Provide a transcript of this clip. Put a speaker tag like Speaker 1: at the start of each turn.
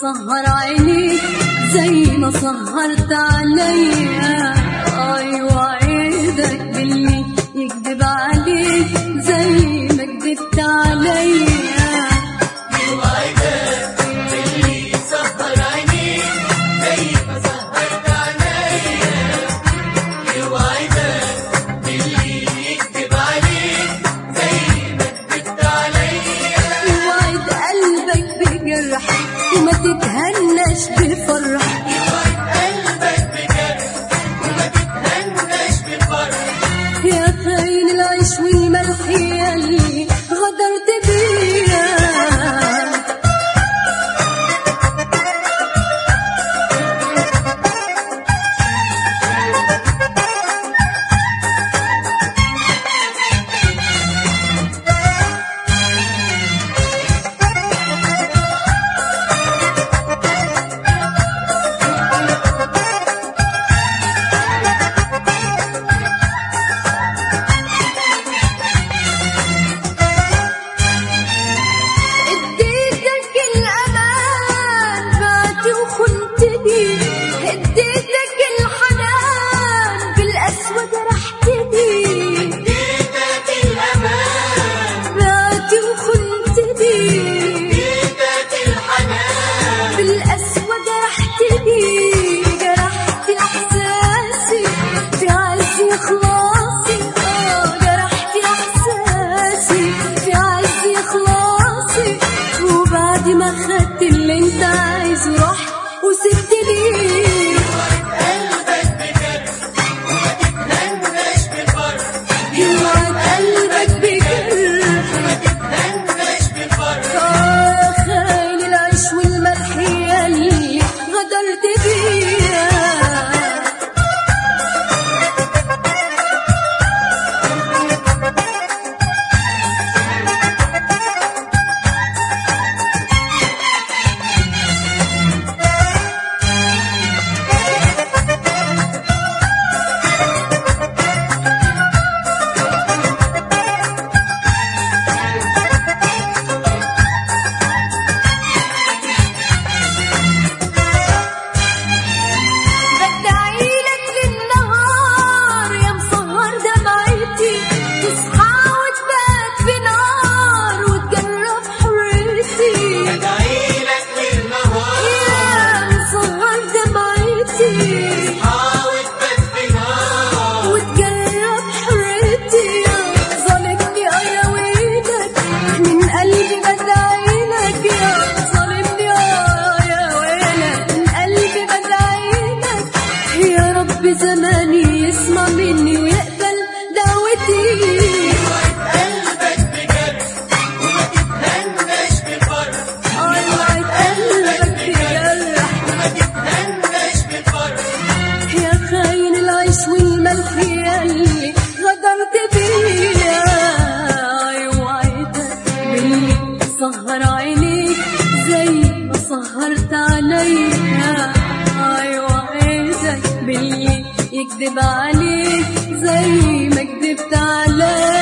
Speaker 1: سهر عينيك زي ما سهرت عليا ايوه عيدك باللي يكذب عليك زي ما كذبت عليا وعد قلبك بجرح وما تتهنش بفرح يا خاين العيش والملح ياللي غدرت بيا اديتك الامان بعت وخنتني اديتك الحنان بالاسود رحتني بعت وخنتني بالاسود رحتني جرحت احساسي في عز اخلاصي اه جرحت احساسي في عز اخلاصي وبعد ما خدت اللي انت عايزه رحت وسبتني يوعد قلبك بجرح آه خاين العيش والملح ياللي غدرت بيا بدعي لك للنهار يا مسهر دمعتي تصحى وتبات في نار وتجرب حريتي يا مسهر دمعتي وتجرب حريتي ظالمني يا ويلك من قلبي بدعي لك يا ظالمني يا ويلك من قلبي بدعي لك يا رب زماني يسمع مني ويقبل دعوتي اوعد قلبك بجرح يا خاين العيش والملح ياللي غدرت بيا وعدك باللي سهر عينيك زي ما سهرت عليا وعدك باللي يكذب عليك زي ما كذبت عليا